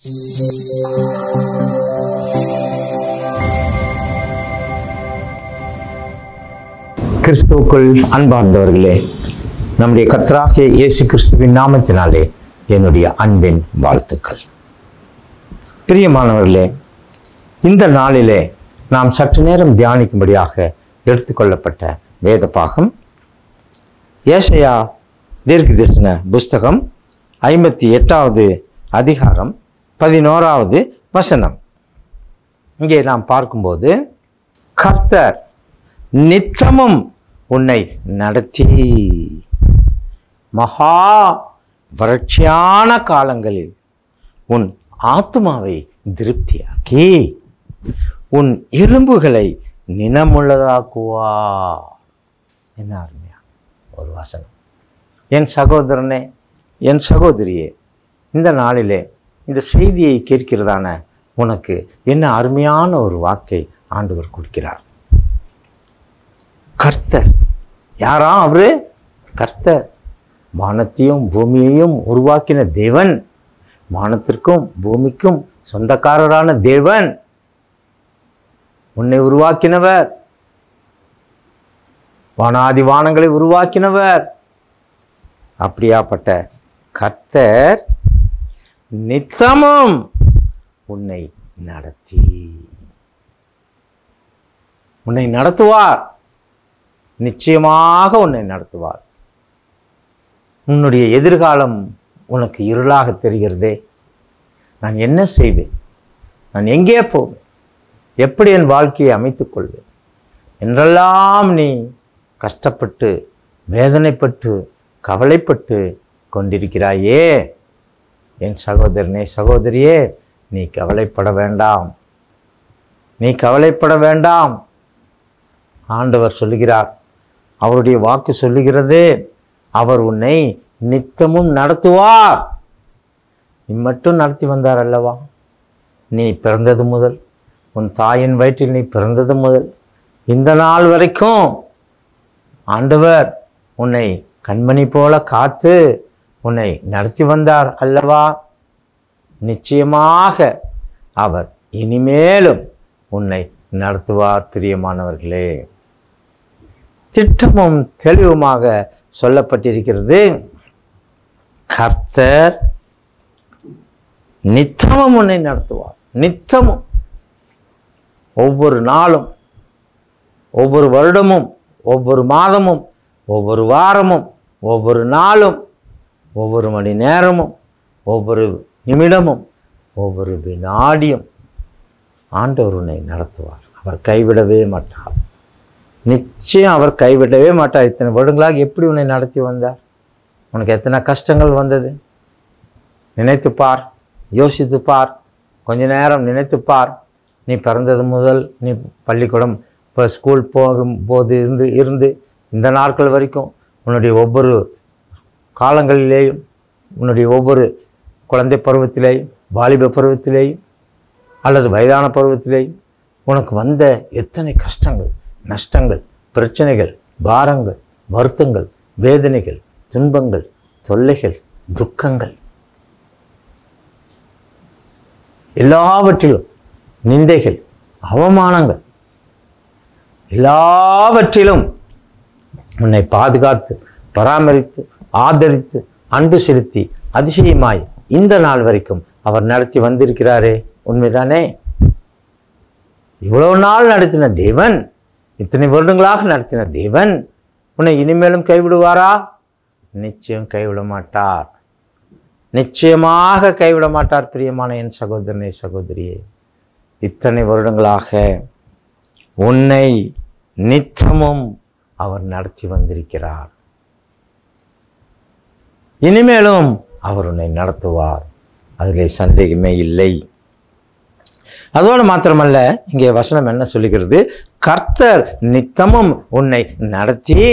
கிறிஸ்துவுக்குள் அன்பார்ந்தவர்களே நம்முடைய கர்த்தராகிய இயேசு கிறிஸ்துவின் நாமத்தினாலே என்னுடைய அன்பின் வாழ்த்துக்கள் பிரியமானவர்களே இந்த நாளிலே நாம் சற்று நேரம் தியானிக்கும்படியாக எடுத்துக்கொள்ளப்பட்ட வேத பாகம் ஏசையா தீர்க்கதரிசன புஸ்தகம் ஐம்பத்தி எட்டாவது அதிகாரம் பதினோராவது வசனம் இங்கே நாம் பார்க்கும்போது கர்த்தர் நித்தமும் உன்னை நடத்தி மகா வறட்சியான காலங்களில் உன் ஆத்மாவை திருப்தியாக்கி உன் எலும்புகளை நினமுள்ளதாக்குவா என்ன அருமையா ஒரு வசனம் என் சகோதரனே என் சகோதரியே இந்த நாளிலே இந்த செய்தியை கேட்கிறதான உனக்கு என்ன அருமையான ஒரு வாக்கை ஆண்டவர் கொடுக்கிறார் கர்த்தர் யாரா அவரு கர்த்தர் வானத்தையும் பூமியையும் உருவாக்கின தேவன் வானத்திற்கும் பூமிக்கும் சொந்தக்காரரான தேவன் உன்னை உருவாக்கினவர் வானாதி வானங்களை உருவாக்கினவர் அப்படியாப்பட்ட கர்த்தர் நித்தமும் உன்னை நடத்தி உன்னை நடத்துவார் நிச்சயமாக உன்னை நடத்துவார் உன்னுடைய எதிர்காலம் உனக்கு இருளாக தெரிகிறதே நான் என்ன செய்வேன் நான் எங்கே போவேன் எப்படி என் வாழ்க்கையை அமைத்துக் கொள்வேன் என்றெல்லாம் நீ கஷ்டப்பட்டு வேதனைப்பட்டு கவலைப்பட்டு கொண்டிருக்கிறாயே என் சகோதரனே சகோதரியே நீ கவலைப்பட வேண்டாம் நீ கவலைப்பட வேண்டாம் ஆண்டவர் சொல்லுகிறார் அவருடைய வாக்கு சொல்லுகிறது அவர் உன்னை நித்தமும் நடத்துவார் நீ மட்டும் நடத்தி வந்தார் அல்லவா நீ பிறந்தது முதல் உன் தாயின் வயிற்றில் நீ பிறந்தது முதல் இந்த நாள் வரைக்கும் ஆண்டவர் உன்னை கண்மணி போல காத்து உன்னை நடத்தி வந்தார் அல்லவா நிச்சயமாக அவர் இனிமேலும் உன்னை நடத்துவார் பிரியமானவர்களே திட்டமும் தெளிவுமாக சொல்லப்பட்டிருக்கிறது கர்த்தர் நித்தமும் உன்னை நடத்துவார் நித்தமும் ஒவ்வொரு நாளும் ஒவ்வொரு வருடமும் ஒவ்வொரு மாதமும் ஒவ்வொரு வாரமும் ஒவ்வொரு நாளும் ஒவ்வொரு மணி நேரமும் ஒவ்வொரு நிமிடமும் ஒவ்வொரு வினாடியும் ஆண்டவர் உன்னை நடத்துவார் அவர் கைவிடவே மாட்டார் நிச்சயம் அவர் கைவிடவே மாட்டார் இத்தனை வருடங்களாக எப்படி உன்னை நடத்தி வந்தார் உனக்கு எத்தனை கஷ்டங்கள் வந்தது நினைத்து பார் யோசித்து பார் கொஞ்ச நேரம் நினைத்து பார் நீ பிறந்தது முதல் நீ பள்ளிக்கூடம் இப்போ ஸ்கூல் போகும்போது இருந்து இருந்து இந்த நாட்கள் வரைக்கும் உன்னுடைய ஒவ்வொரு காலங்களிலேயும் உன்னுடைய ஒவ்வொரு குழந்தை பருவத்திலேயும் வாலிப பருவத்திலேயும் அல்லது வயதான பருவத்திலேயும் உனக்கு வந்த எத்தனை கஷ்டங்கள் நஷ்டங்கள் பிரச்சனைகள் பாரங்கள் வருத்தங்கள் வேதனைகள் துன்பங்கள் தொல்லைகள் துக்கங்கள் எல்லாவற்றிலும் நிந்தைகள் அவமானங்கள் எல்லாவற்றிலும் உன்னை பாதுகாத்து பராமரித்து ஆதரித்து அன்பு செலுத்தி அதிசயமாய் இந்த நாள் வரைக்கும் அவர் நடத்தி வந்திருக்கிறாரே உண்மைதானே இவ்வளவு நாள் நடத்தின தேவன் இத்தனை வருடங்களாக நடத்தின தேவன் உன்னை இனிமேலும் கைவிடுவாரா நிச்சயம் கைவிட மாட்டார் நிச்சயமாக கைவிட மாட்டார் பிரியமான என் சகோதரனே சகோதரியே இத்தனை வருடங்களாக உன்னை நித்தமும் அவர் நடத்தி வந்திருக்கிறார் இனிமேலும் அவர் உன்னை நடத்துவார் அதில் சந்தேகமே இல்லை அதோடு மாத்திரமல்ல இங்கே வசனம் என்ன சொல்லுகிறது கர்த்தர் நித்தமும் உன்னை நடத்தி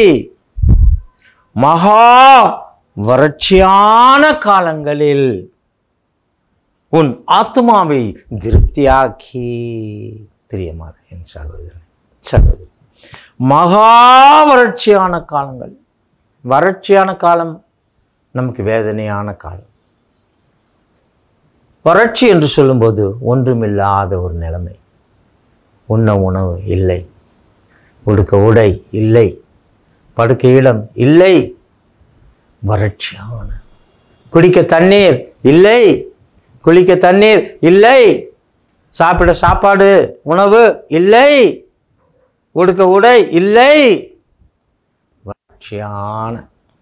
மகா வறட்சியான காலங்களில் உன் ஆத்மாவை திருப்தியாக்கி பிரியமான என் சகோதரன் சகோதரி மகா வறட்சியான காலங்கள் வறட்சியான காலம் நமக்கு வேதனையான காலம் வறட்சி என்று சொல்லும்போது ஒன்றுமில்லாத ஒரு நிலைமை உண்ண உணவு இல்லை உடுக்க உடை இல்லை படுக்க இடம் இல்லை வறட்சியான குடிக்க தண்ணீர் இல்லை குளிக்க தண்ணீர் இல்லை சாப்பிட சாப்பாடு உணவு இல்லை உடுக்க உடை இல்லை வறட்சியான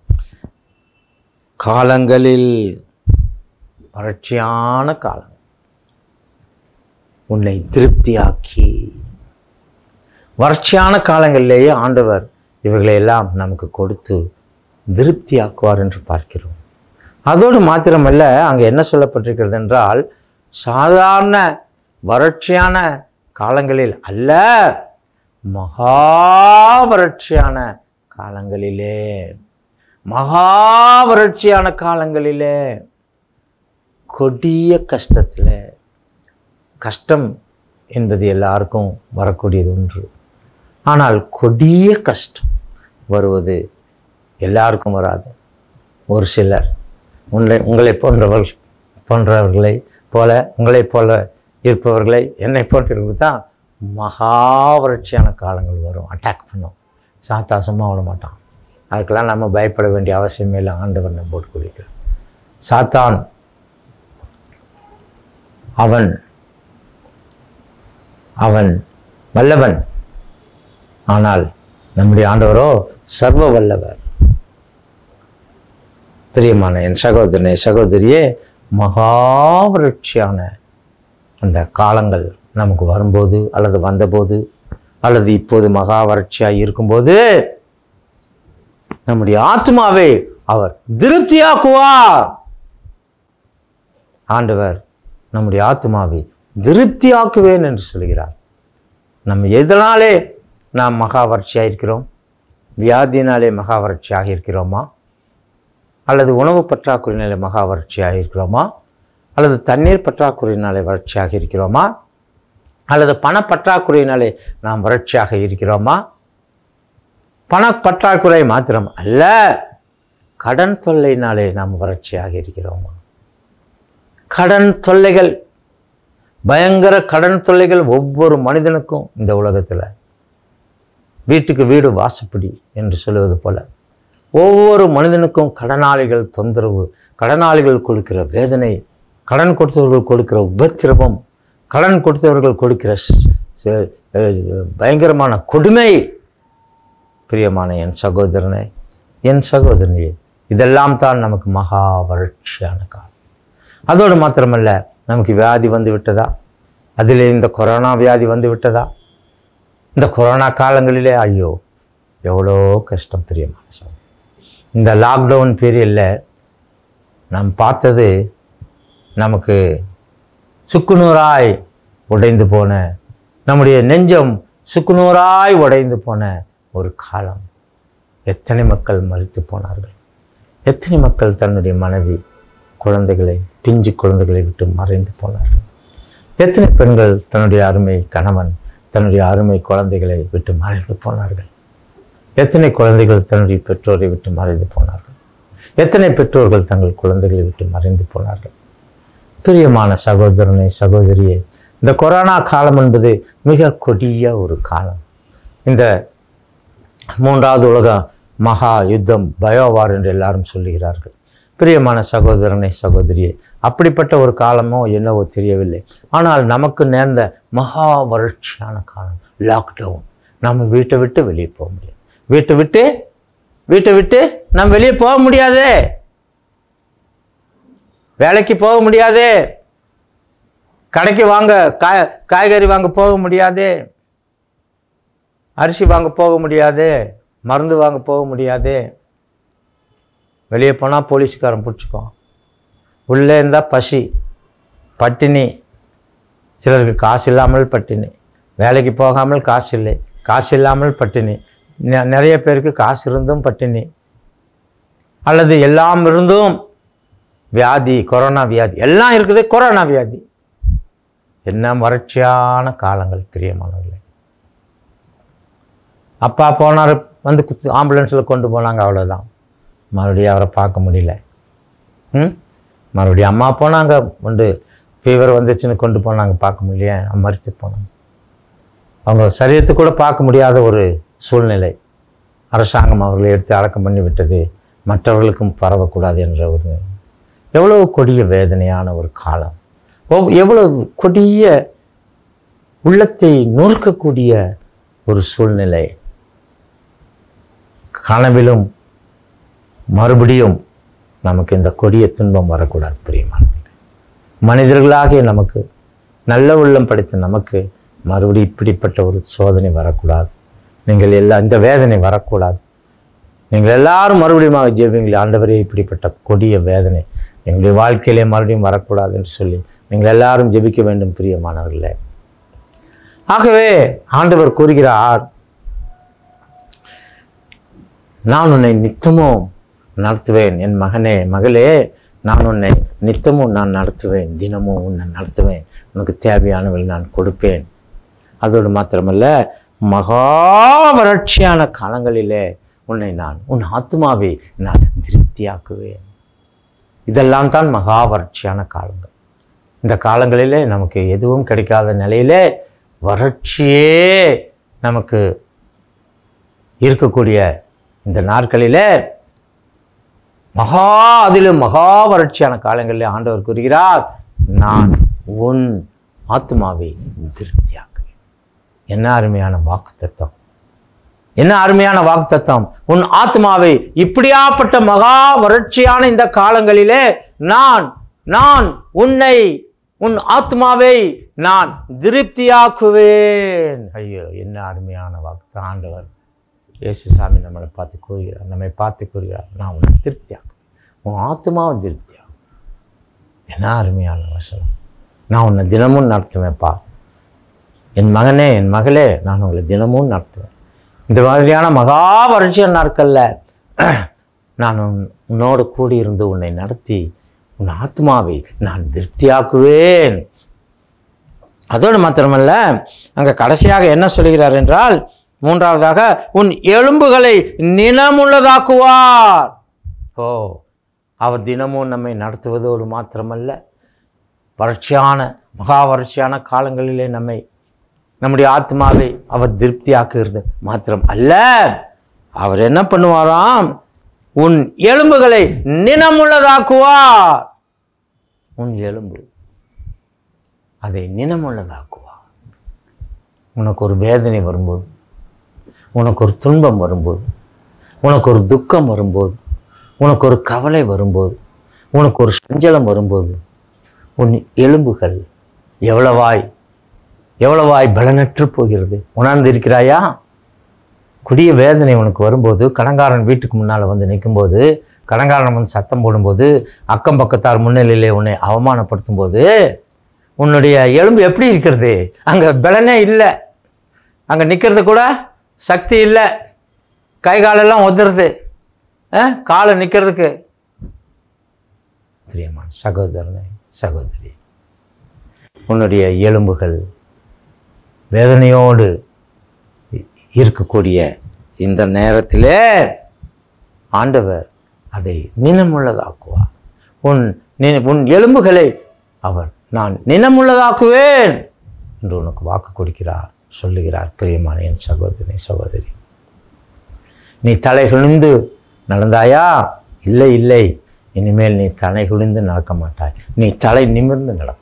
காலங்களில் வறட்சியான காலம் உன்னை திருப்தியாக்கி வறட்சியான காலங்களிலேயே ஆண்டவர் இவைகளை எல்லாம் நமக்கு கொடுத்து திருப்தியாக்குவார் என்று பார்க்கிறோம் அதோடு மாத்திரமல்ல அங்கே என்ன சொல்லப்பட்டிருக்கிறது என்றால் சாதாரண வறட்சியான காலங்களில் அல்ல மகா வறட்சியான காலங்களிலே மகா வறட்சியான காலங்களிலே கொடிய கஷ்டத்தில் கஷ்டம் என்பது எல்லாருக்கும் வரக்கூடியது ஒன்று ஆனால் கொடிய கஷ்டம் வருவது எல்லாருக்கும் வராது ஒரு சிலர் உங்களை உங்களை போன்றவர்கள் போன்றவர்களை போல உங்களைப் போல இருப்பவர்களை என்னை போன்றவர்களுக்கு தான் மகா வறட்சியான காலங்கள் வரும் அட்டாக் பண்ணும் சாத்தா சும்மா விட மாட்டான் அதுக்கெல்லாம் நம்ம பயப்பட வேண்டிய அவசியமே இல்லை ஆண்டவர் நம்ம போட்டு குடிக்கிறோம் சாத்தான் அவன் அவன் வல்லவன் ஆனால் நம்முடைய ஆண்டவரோ சர்வ வல்லவர் பிரியமான என் சகோதரனே சகோதரியே மகாவிருட்சியான அந்த காலங்கள் நமக்கு வரும்போது அல்லது வந்தபோது அல்லது இப்போது மகா வறட்சியாக இருக்கும்போது நம்முடைய ஆத்மாவை அவர் திருப்தியாக்குவார் ஆண்டவர் நம்முடைய ஆத்மாவை திருப்தியாக்குவேன் என்று சொல்கிறார் நம்ம எதனாலே நாம் மகா வறட்சியாக இருக்கிறோம் வியாதினாலே மகா வறட்சியாக இருக்கிறோமா அல்லது உணவு பற்றாக்குறையினாலே மகா வறட்சியாக இருக்கிறோமா அல்லது தண்ணீர் பற்றாக்குறையினாலே வறட்சியாக இருக்கிறோமா அல்லது பணப்பற்றாக்குறையினாலே நாம் வறட்சியாக இருக்கிறோமா பணப்பற்றாக்குறை மாத்திரம் அல்ல கடன் தொல்லையினாலே நாம் வறட்சியாக இருக்கிறோமா கடன் தொல்லைகள் பயங்கர கடன் தொல்லைகள் ஒவ்வொரு மனிதனுக்கும் இந்த உலகத்தில் வீட்டுக்கு வீடு வாசப்படி என்று சொல்லுவது போல ஒவ்வொரு மனிதனுக்கும் கடனாளிகள் தொந்தரவு கடனாளிகள் கொடுக்கிற வேதனை கடன் கொடுத்தவர்கள் கொடுக்கிற உபத்திரவம் கடன் கொடுத்தவர்கள் கொடுக்கிற ஸ்- ச- அஹ் பயங்கரமான கொடுமை பிரியமான என் சகோதரனே என் சகோதரனே இதெல்லாம் தான் நமக்கு மகா வறட்சியான காலம் அதோடு மாத்திரமல்ல நமக்கு வியாதி வந்து விட்டதா அதில் இந்த கொரோனா வியாதி வந்து விட்டதா இந்த கொரோனா காலங்களிலே ஐயோ எவ்வளோ கஷ்டம் பிரியமான சகோதரன் இந்த லாக்டவுன் பீரியடில் நாம் பார்த்தது நமக்கு சுக்குநூறாய் உடைந்து போன நம்முடைய நெஞ்சம் சுக்குநூறாய் உடைந்து போன ஒரு காலம் எத்தனை மக்கள் மறித்து போனார்கள் எத்தனை மக்கள் தன்னுடைய மனைவி குழந்தைகளை பிஞ்சு குழந்தைகளை விட்டு மறைந்து போனார்கள் எத்தனை பெண்கள் தன்னுடைய அருமை கணவன் தன்னுடைய அருமை குழந்தைகளை விட்டு மறைந்து போனார்கள் எத்தனை குழந்தைகள் தன்னுடைய பெற்றோரை விட்டு மறைந்து போனார்கள் எத்தனை பெற்றோர்கள் தங்கள் குழந்தைகளை விட்டு மறைந்து போனார்கள் பிரியமான சகோதரனை சகோதரியே இந்த கொரோனா காலம் என்பது மிக கொடிய ஒரு காலம் இந்த மூன்றாவது உலக மகா யுத்தம் பயோவார் என்று எல்லாரும் சொல்லுகிறார்கள் பிரியமான சகோதரனை சகோதரியே அப்படிப்பட்ட ஒரு காலமோ என்னவோ தெரியவில்லை ஆனால் நமக்கு நேர்ந்த மகா வறட்சியான காலம் லாக்டவுன் நம்ம வீட்டை விட்டு வெளியே போக முடியாது வீட்டை விட்டு வீட்டை விட்டு நம்ம வெளியே போக முடியாதே வேலைக்கு போக முடியாதே கடைக்கு வாங்க காய் காய்கறி வாங்க போக முடியாதே அரிசி வாங்க போக முடியாதே மருந்து வாங்க போக முடியாதே வெளியே போனால் போலீஸ்காரன் பிடிச்சிக்குவான் உள்ளே இருந்தால் பசி பட்டினி சிலருக்கு காசு இல்லாமல் பட்டினி வேலைக்கு போகாமல் காசு இல்லை காசு இல்லாமல் பட்டினி நெ- நிறைய பேருக்கு காசு இருந்தும் பட்டினி அல்லது எல்லாம் இருந்தும் வியாதி கொரோனா வியாதி எல்லாம் இருக்குது கொரோனா வியாதி என்ன வறட்சியான காலங்கள் பிரியமானவர்களே அப்பா போனார் வந்து குத்து ஆம்புலன்ஸில் கொண்டு போனாங்க அவ்வளோதான் மறுபடியும் அவரை பார்க்க முடியல ம் மறுபடியும் அம்மா போனாங்க உண்டு ஃபீவர் வந்துச்சுன்னு கொண்டு போனாங்க பார்க்க முடியல மறித்து போனாங்க அவங்க சரீரத்தை கூட பார்க்க முடியாத ஒரு சூழ்நிலை அரசாங்கம் அவர்களை எடுத்து அடக்கம் பண்ணி விட்டது மற்றவர்களுக்கும் பரவக்கூடாது என்ற ஒரு எவ்வளவு கொடிய வேதனையான ஒரு காலம் ஒவ்- எவ்வளவு கொடிய உள்ளத்தை நொறுக்கக்கூடிய ஒரு சூழ்நிலை கனவிலும் மறுபடியும் நமக்கு இந்த கொடிய துன்பம் வரக்கூடாது பிரியமானவர்களே மனிதர்களாகிய நமக்கு நல்ல உள்ளம் படைத்த நமக்கு மறுபடியும் இப்படிப்பட்ட ஒரு சோதனை வரக்கூடாது நீங்கள் எல்லாம் இந்த வேதனை வரக்கூடாது நீங்கள் எல்லாரும் மறுபடியும் ஜெபிங்களே ஆண்டவரே இப்படிப்பட்ட கொடிய வேதனை எங்களுடைய வாழ்க்கையிலே மறுபடியும் வரக்கூடாது என்று சொல்லி நீங்கள் எல்லாரும் ஜெபிக்க வேண்டும் பிரியமானவர்களே ஆகவே ஆண்டவர் கூறுகிறார் நான் உன்னை நித்தமும் நடத்துவேன் என் மகனே மகளே நான் உன்னை நித்தமும் நான் நடத்துவேன் தினமும் உன்னை நடத்துவேன் உனக்கு தேவையானவள் நான் கொடுப்பேன் அதோடு மாத்திரமல்ல மகா வறட்சியான காலங்களிலே உன்னை நான் உன் ஆத்மாவை நான் திருப்தியாக்குவேன் இதெல்லாம் தான் மகா வறட்சியான காலங்கள் இந்த காலங்களிலே நமக்கு எதுவும் கிடைக்காத நிலையிலே வறட்சியே நமக்கு இருக்கக்கூடிய இந்த நாட்களிலே மகா அதிலும் மகா வறட்சியான காலங்களிலே ஆண்டவர் கூறுகிறார் நான் உன் ஆத்மாவை திருப்தியாக்குவேன் என்ன அருமையான வாக்குத்தத்தம் என்ன அருமையான வாக்குத்தத்தம் உன் ஆத்மாவை இப்படியாப்பட்ட மகா வறட்சியான இந்த காலங்களிலே நான் நான் உன்னை உன் ஆத்மாவை நான் திருப்தியாக்குவேன் ஐயோ என்ன அருமையான வாக்கு ஆண்டவர் இயேசுசாமி நம்மளை பார்த்து கூறுகிறார் நம்மை பார்த்து கூறுகிறார் நான் உன்னை திருப்தியாக்குவேன் உன் ஆத்மாவை திருப்தியாக்கும் என்ன அருமையான வசனம் நான் உன்னை தினமும் நடத்துவேன்ப்பா என் மகனே என் மகளே நான் உங்களை தினமும் நடத்துவேன் இந்த மாதிரியான மகா வறட்சியான நாட்களில் நான் உன்- உன்னோடு கூடியிருந்து உன்னை நடத்தி உன் ஆத்மாவை நான் திருப்தியாக்குவேன் அதோடு மாத்திரமல்ல அங்கே கடைசியாக என்ன சொல்கிறார் என்றால் மூன்றாவதாக உன் எலும்புகளை நினமுள்ளதாக்குவார் ஓ அவர் தினமும் நம்மை நடத்துவதோடு மாத்திரமல்ல வறட்சியான மகா வறட்சியான காலங்களிலே நம்மை நம்முடைய ஆத்மாவை அவர் திருப்தியாக்குகிறது மாத்திரம் அல்ல அவர் என்ன பண்ணுவாராம் உன் எலும்புகளை நினமுள்ளதாக்குவார் உன் எலும்பு அதை நினமுள்ளதாக்குவார் உனக்கு ஒரு வேதனை வரும்போது உனக்கு ஒரு துன்பம் வரும்போது உனக்கு ஒரு துக்கம் வரும்போது உனக்கு ஒரு கவலை வரும்போது உனக்கு ஒரு சஞ்சலம் வரும்போது உன் எலும்புகள் எவ்வளவாய் எவ்வளவாய் பலனற்று போகிறது உணர்ந்து இருக்கிறாயா கொடிய வேதனை உனக்கு வரும்போது கடங்காரன் வீட்டுக்கு முன்னால் வந்து நிற்கும்போது கடங்காரன் வந்து சத்தம் போடும்போது அக்கம் பக்கத்தார் முன்னிலையிலே உன்னை அவமானப்படுத்தும் போது உன்னுடைய எலும்பு எப்படி இருக்கிறது அங்கே பலனே இல்லை அங்கே நிற்கிறது கூட சக்தி இல்லை கை காலெல்லாம் உதறது அஹ், காலை நிற்கிறதுக்கு பிரியமான சகோதரனே சகோதரி உன்னுடைய எலும்புகள் வேதனையோடு இ- இருக்கக்கூடிய இந்த நேரத்திலே ஆண்டவர் அதை நினமுள்ளதாக்குவார் உன் நின- உன் எலும்புகளை அவர் நான் நினமுள்ளதாக்குவேன் என்று உனக்கு வாக்கு கொடுக்கிறார் சொல்லுகிறார் பிரியமான என் சகோதரி சகோதரி நீ தலை குனிந்து நடந்தாயா இல்லை இல்லை இனிமேல் நீ தலை குனிந்து நடக்க மாட்டாய் நீ தலை நிமிர்ந்து நடப்பாய்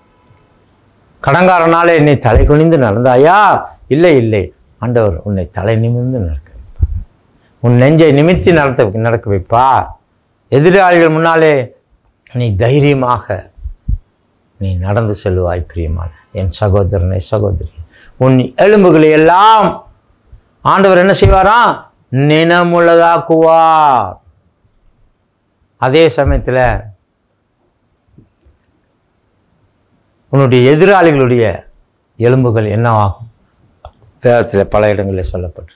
கடங்காரனாலே நீ தலை குனிந்து நடந்தாயா இல்லை இல்லை ஆண்டவர் உன்னை தலை நிமிர்ந்து நடக்க வைப்பார் உன் நெஞ்சை நிமித்தி நடத்த நடக்க வைப்பார் எதிராளிகள் முன்னாலே நீ தைரியமாக நீ நடந்து செல்வாய் பிரியமான என் சகோதரனை சகோதரி உன் எலும்புகளை எல்லாம் ஆண்டவர் என்ன செய்வாராம் நினமுள்ளதாக்குவார் அதே சமயத்தில் உன்னுடைய எதிராளிகளுடைய எலும்புகள் என்னவாகும் வேதத்தில் பல இடங்களில் சொல்லப்பட்டிருக்கு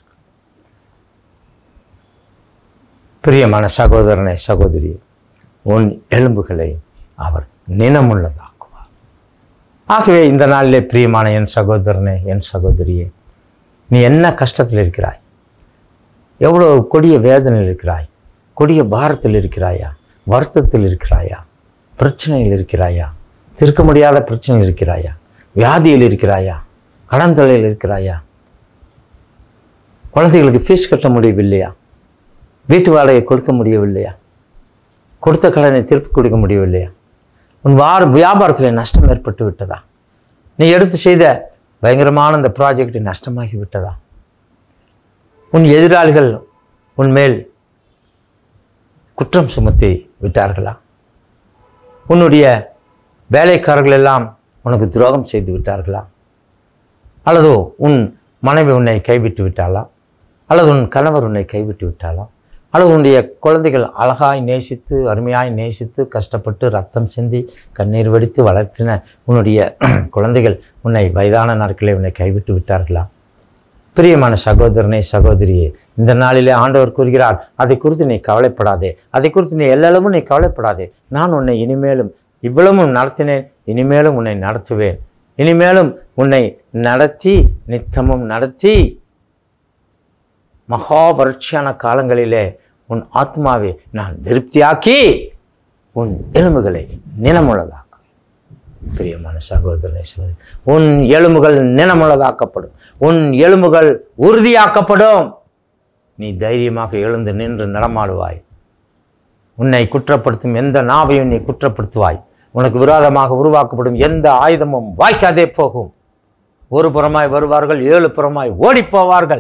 பிரியமான சகோதரனை சகோதரி உன் எலும்புகளை அவர் நினமுள்ளதாக்குவார் ஆகவே இந்த நாளிலே பிரியமான என் சகோதரனே என் சகோதரியே நீ என்ன கஷ்டத்தில் இருக்கிறாய் எவ்வளோ கொடிய வேதனையில் இருக்கிறாய் கொடிய பாரத்தில் இருக்கிறாயா வருத்தத்தில் இருக்கிறாயா பிரச்சனையில் இருக்கிறாயா தீர்க்க முடியாத பிரச்சனையில் இருக்கிறாயா வியாதியில் இருக்கிறாயா கடன் தொல்லையில் இருக்கிறாயா குழந்தைகளுக்கு ஃபீஸ் கட்ட முடியவில்லையா வீட்டு வாடகை கொடுக்க முடியவில்லையா கொடுத்த கடனை திருப்பி கொடுக்க முடியவில்லையா உன் வார வியாபாரத்தில் நஷ்டம் ஏற்பட்டு விட்டதா நீ எடுத்து செய்த பயங்கரமான இந்த ப்ராஜெக்ட் நஷ்டமாகி விட்டதா உன் எதிராளிகள் உன் மேல் குற்றம் சுமத்தி விட்டார்களா உன்னுடைய வேலைக்காரர்கள் எல்லாம் உனக்கு துரோகம் செய்து விட்டார்களா அல்லது உன் மனைவி உன்னை கைவிட்டு விட்டாளா அல்லது உன் கணவர் உன்னை கைவிட்டு விட்டாளா அல்லது உன்னுடைய குழந்தைகள் அழகாய் நேசித்து அருமையாய் நேசித்து கஷ்டப்பட்டு ரத்தம் சிந்தி கண்ணீர் வடித்து வளர்த்தின உன்னுடைய குழந்தைகள் உன்னை வயதான நாட்களே உன்னை கைவிட்டு விட்டார்களா பிரியமான சகோதரனே சகோதரியே இந்த நாளிலே ஆண்டவர் கூறுகிறார் அதை குறித்து நீ கவலைப்படாதே அதை குறித்து நீ எல்லளவும் நீ கவலைப்படாதே நான் உன்னை இனிமேலும் இவ்வளவும் நடத்தினேன் இனிமேலும் உன்னை நடத்துவேன் இனிமேலும் உன்னை நடத்தி நித்தமும் நடத்தி மகா வறட்சியான காலங்களிலே உன் ஆத்மாவை நான் திருப்தியாக்கி உன் எலும்புகளை நினமுள்ளதாக்கும் பிரியமான சகோதரனை சகோதரி உன் எலும்புகள் நினமுள்ளதாக்கப்படும் உன் எலும்புகள் உறுதியாக்கப்படும் நீ தைரியமாக எழுந்து நின்று நடமாடுவாய் உன்னை குற்றப்படுத்தும் எந்த நாவையும் நீ குற்றப்படுத்துவாய் உனக்கு விரோதமாக உருவாக்கப்படும் எந்த ஆயுதமும் வாய்க்காதே போகும் ஒரு புறமாய் வருவார்கள் ஏழு புறமாய் ஓடிப் போவார்கள்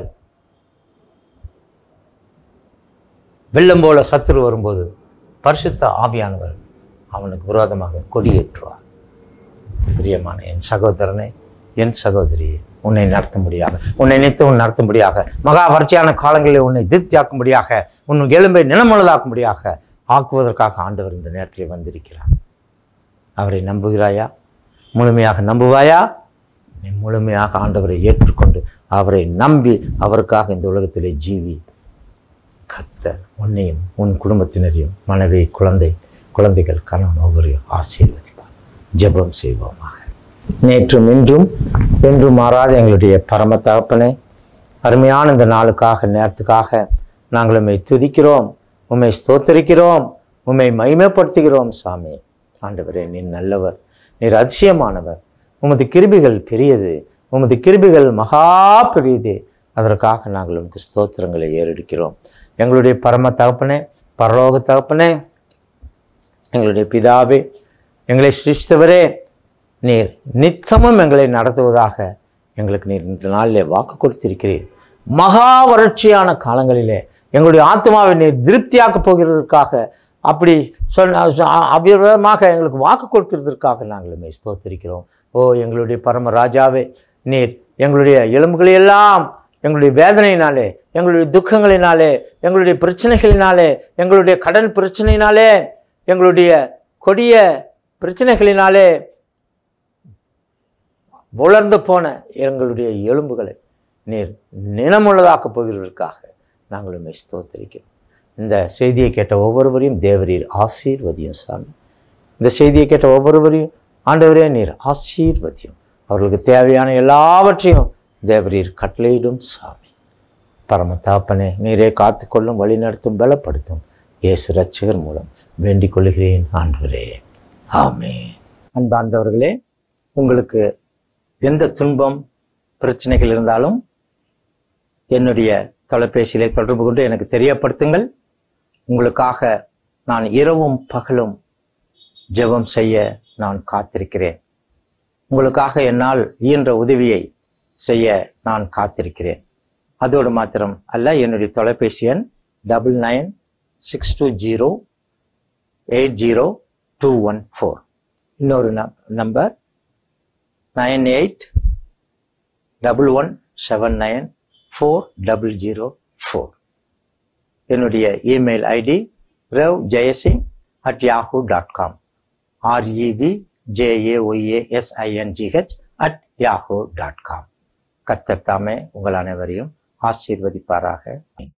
வெள்ளம் போல சத்துரு வரும்போது பரிசுத்த ஆவியானவர் அவனுக்கு விரோதமாக கொடியேற்றுவார் பிரியமான என் சகோதரனை என் சகோதரியை உன்னை நடத்தும்படியாக உன்னை நித்தம் நடத்தும்படியாக மகா வறட்சியான காலங்களில் உன்னை திருப்தியாக்கும்படியாக உன் எலும்பை நிலமுள்ளதாக்கும்படியாக ஆக்குவதற்காக ஆண்டவர் இந்த நேரத்தில் வந்திருக்கிறார் அவரை நம்புகிறாயா முழுமையாக நம்புவாயா நீ முழுமையாக ஆண்டவரை ஏற்றுக்கொண்டு அவரை நம்பி அவருக்காக இந்த உலகத்திலே ஜீவி கத்தர் உன்னையும் உன் குடும்பத்தினரையும் மனைவி குழந்தை குழந்தைகள் கணவன் ஒவ்வொருவரையும் ஆசீர்வதிப்பார் ஜெபம் செய்வோமாக நேற்றும் இன்றும் என்றும் மாறாத எங்களுடைய பரம தகப்பனே அருமையான இந்த நாளுக்காக நேரத்துக்காக நாங்கள் உம்மை துதிக்கிறோம் உம்மை ஸ்தோத்தரிக்கிறோம் உம்மை மகிமைப்படுத்துகிறோம் சாமி ஆண்டவரே நீர் நல்லவர் நீர் அதிசயமானவர் உமது கிருபிகள் பெரியது உமது கிருபிகள் மகா பெரியது அதற்காக நாங்கள் உமக்கு ஸ்தோத்திரங்களை ஏறெடுக்கிறோம் எங்களுடைய பரம தகப்பனே பரலோக தகப்பனே எங்களுடைய பிதாவே எங்களை சிருஷ்டவரே நீர் நித்தமும் எங்களை நடத்துவதாக எங்களுக்கு நீர் இந்த நாளிலே வாக்கு கொடுத்திருக்கிறீர் மகா வறட்சியான காலங்களிலே எங்களுடைய ஆத்மாவை நீர் திருப்தியாக்கப் போகிறதற்காக அப்படி சொன்ன அபிரமாக எங்களுக்கு வாக்கு கொடுக்கிறதற்காக நாங்கள் உம்மை ஸ்தோத்திரிக்கிறோம் ஓ எங்களுடைய பரம ராஜாவே நீர் எங்களுடைய எலும்புகளை எல்லாம் எங்களுடைய வேதனையினாலே எங்களுடைய துக்கங்களினாலே எங்களுடைய பிரச்சனைகளினாலே எங்களுடைய கடன் பிரச்சனையினாலே எங்களுடைய கொடிய பிரச்சனைகளினாலே உலர்ந்து போன எங்களுடைய எலும்புகளை நீர் நினமுள்ளதாக்கப் போகிறதற்காக நாங்கள் உண்மை ஸ்தோத்திரிக்கிறோம் இந்த செய்தியை கேட்ட ஒவ்வொருவரையும் தேவரீர் ஆசீர்வதியும் சாமி இந்த செய்தியை கேட்ட ஒவ்வொருவரையும் ஆண்டவரே நீர் ஆசீர்வதியும் அவர்களுக்கு தேவையான எல்லாவற்றையும் தேவரீர் கட்டளையிடும் சாமி பரம தாப்பனே நீரே காத்துக்கொள்ளும் வழிநடத்தும் பலப்படுத்தும் இயேசு ரட்சகர் மூலம் வேண்டிக் கொள்கிறேன் ஆண்டவரே ஆமே அன்பார்ந்தவர்களே உங்களுக்கு எந்த துன்பம் பிரச்சனைகள் இருந்தாலும் என்னுடைய தொலைபேசியிலே தொடர்பு கொண்டு எனக்கு தெரியப்படுத்துங்கள் உங்களுக்காக நான் இரவும் பகலும் ஜெபம் செய்ய நான் காத்திருக்கிறேன் உங்களுக்காக என்னால் இயன்ற உதவியை செய்ய நான் காத்திருக்கிறேன் அதோடு மாத்திரம் அல்ல என்னுடைய தொலைபேசி எண் double nine six two zero eight zero two one four இன்னொரு number nine eight double one seven nine four double zero four என்னுடைய email ID ரவ் Jayasingh at Yahoo dot com REV JAYASINGH at Yahoo dot com கர்த்தர் தாமே உங்கள் அனைவரையும் ஆசீர்வதிப்பாராக